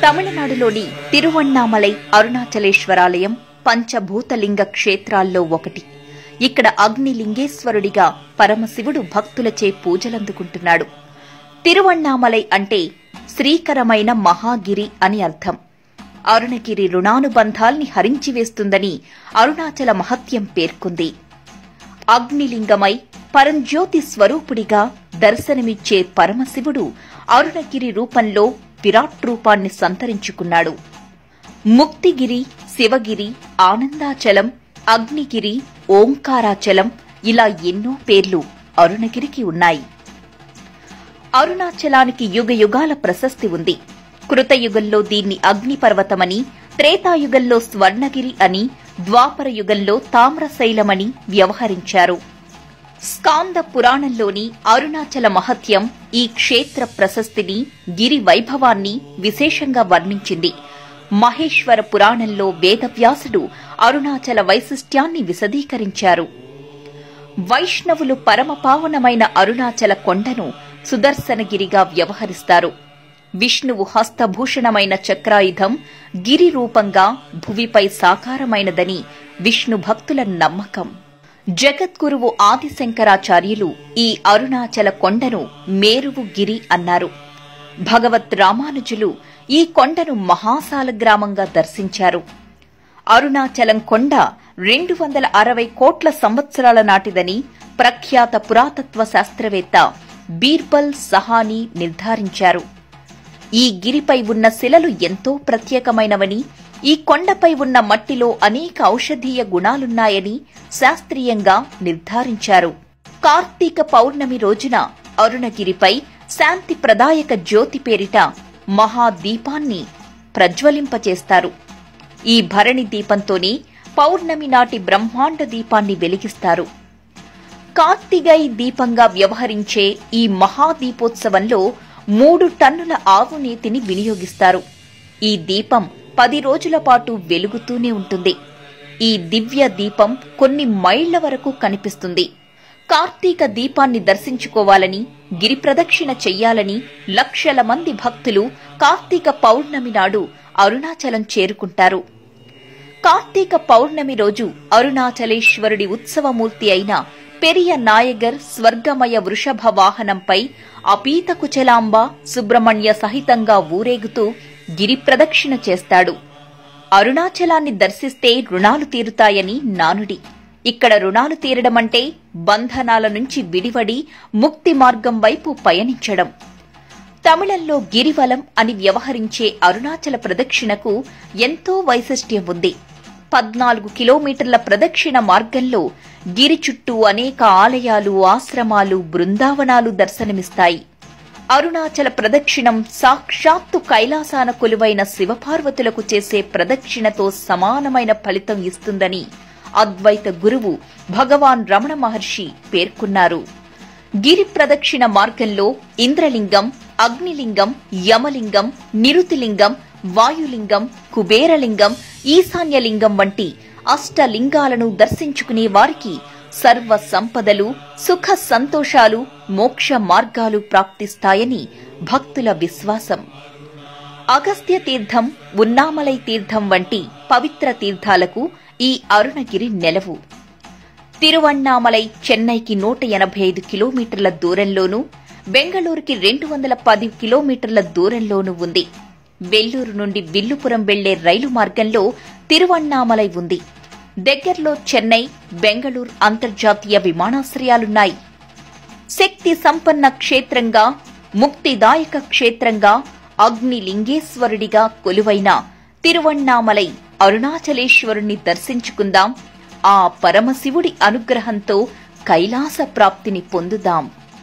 తమిళనాడులోని తిరువణ్ణామలై అరుణాచలేశ్వరాలయం పంచభూతలింగ క్షేత్రాల్లో ఒకటి ఇక్కడ అగ్నిలింగేశ్వరుడిగా పరమశివుడు భక్తులచే పూజలందుకుంటున్నాడు తిరువణ్ణామలై అంటే శ్రీకరమైన మహాగిరి అని అర్థం అరుణగిరి రుణానుబంధాల్ని హరించివేస్తుందని అరుణాచల మహత్యం పేర్కొంది అగ్నిలింగమై పరంజ్యోతి స్వరూపుడిగా దర్శనమిచ్చే పరమశివుడు అరుణగిరి రూపంలో విరాట్ రూపాన్ని సంతరించుకున్నాడు ముక్తిగిరి శివగిరి ఆనందాచలం అగ్నిగిరి ఓంకారాచలం ఇలా ఎన్నో పేర్లు అరుణగిరికి ఉన్నాయి అరుణాచలానికి యుగ యుగాల ప్రశస్తి ఉంది కృతయుగంలో దీన్ని అగ్నిపర్వతమని త్రేతాయుగంలో స్వర్ణగిరి అని ద్వాపర యుగంలో తామ్రశైలమని వ్యవహరించారు స్కాంద పురాణంలోని అరుణాచల మహత్యం ఈ క్షేత్ర ప్రశస్తిని గిరి వైభవాన్ని విశేషంగా వర్ణించింది మహేశ్వర పురాణంలో వేదవ్యాసుడు అరుణాచల వైశిష్ట్యాన్ని విశదీకరించారు వైష్ణవులు పరమపావనమైన అరుణాచల కొండను సుదర్శనగిరిగా వ్యవహరిస్తారు విష్ణువు హస్తభూషణమైన చక్రాయుధం గిరి రూపంగా భువిపై సాకారమైనదని విష్ణు భక్తుల నమ్మకం జగద్గురువు ఆదిశంకరాచార్యులు ఈ అరుణాచల కొండను మేరువు గిరి అన్నారు భగవత్ రామానుజులు ఈ కొండను మహాసాల గ్రామంగా దర్శించారు అరుణాచలం కొండ రెండు వందల అరవై కోట్ల సంవత్సరాల నాటిదని ప్రఖ్యాత పురాతత్వ శాస్త్రవేత్త బీర్బల్ సహానీ నిర్ధారించారు ఈ గిరిపై ఉన్న శిలలు ఎంతో ప్రత్యేకమైనవని ఈ కొండపై ఉన్న మట్టిలో అనేక ఔషధీయ గుణాలున్నాయని శాస్త్రీయంగా నిర్ధారించారు కార్తీక పౌర్ణమి రోజున అరుణగిరిపై శాంతి ప్రదాయక జ్యోతి పేరిట మహాదీపాన్ని ప్రజ్వలింపచేస్తారు ఈ భరణి దీపంతోనే పౌర్ణమి నాటి బ్రహ్మాండ దీపాన్ని వెలిగిస్తారు కార్తిగై దీపంగా వ్యవహరించే ఈ మహాదీపోత్సవంలో మూడు టన్నుల ఆవు నీతిని వినియోగిస్తారు ఈ దీపం పది రోజుల పాటు వెలుగుతూనే ఉంటుంది ఈ దివ్య దీపం కొన్ని మైళ్ల వరకు కనిపిస్తుంది కార్తీక దీపాన్ని దర్శించుకోవాలని గిరి ప్రదక్షిణ చెయ్యాలని లక్షల మంది భక్తులు కార్తీక పౌర్ణమి నాడు అరుణాచలం చేరుకుంటారు కార్తీక పౌర్ణమి రోజు అరుణాచలేశ్వరుడి ఉత్సవమూర్తి అయిన పెరియ నాయగర్ స్వర్గమయ వృషభ వాహనంపై అపీత కుచలాంబ సుబ్రహ్మణ్య సహితంగా ఊరేగుతూ గిరి ప్రదక్షిణ చేస్తాడు అరుణాచలాన్ని దర్శిస్తే రుణాలు తీరుతాయని నానుడి ఇక్కడ రుణాలు తీరడమంటే బంధనాల నుంచి విడివడి ముక్తి మార్గం వైపు పయనించడం తమిళంలో గిరివలం అని వ్యవహరించే అరుణాచల ప్రదక్షిణకు ఎంతో వైశిష్ట్యం ఉంది పద్నాలుగు కిలోమీటర్ల ప్రదక్షిణ మార్గంలో గిరి చుట్టూ అనేక ఆలయాలు ఆశ్రమాలు బృందావనాలు దర్శనమిస్తాయి అరుణాచల ప్రదక్షిణం సాక్షాత్తు కైలాసాన కొలువైన శివపార్వతులకు చేసే ప్రదక్షిణతో సమానమైన ఫలితం ఇస్తుందని అద్వైత గురువు భగవాన్ రమణ మహర్షి పేర్కొన్నారు గిరి ప్రదక్షిణ మార్గంలో ఇంద్రలింగం అగ్నిలింగం యమలింగం నిరుతిలింగం వాయులింగం కుబేరలింగం ఈశాన్యలింగం వంటి అష్టలింగాలను దర్శించుకునే వారికి సర్వ సంపదలు సుఖ సంతోషాలు మోక్ష మార్గాలు ప్రాప్తిస్తాయని భక్తుల విశ్వాసం అగస్త్య తీర్థం ఉన్నామలై తీర్థం వంటి పవిత్ర తీర్థాలకు ఈ అరుణగిరి నెలవు తిరువణ్ణామలై చెన్నైకి నూట ఎనభై ఐదు కిలోమీటర్ల దూరంలోనూ బెంగళూరుకి రెండు వందల పది కిలోమీటర్ల దూరంలోనూ ఉంది వెల్లూరు నుండి విల్లుపురం వెళ్లే రైలు మార్గంలో తిరువణ్ణామలై ఉంది దగ్గర్లో చెన్నై బెంగళూరు అంతర్జాతీయ విమానాశ్రయాలున్నాయి శక్తి సంపన్న క్షేత్రంగా ముక్తిదాయక క్షేత్రంగా అగ్ని లింగేశ్వరుడిగా కొలువైన తిరువణ్ణామలై అరుణాచలేశ్వరుణ్ణి దర్శించుకుందాం ఆ పరమశివుడి అనుగ్రహంతో కైలాస ప్రాప్తిని పొందుదాం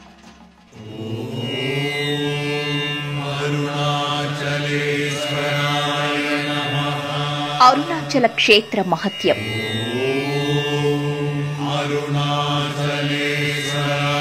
అరుణాచల క్షేత్ర మహత్యం అరుణాచలేశ్వర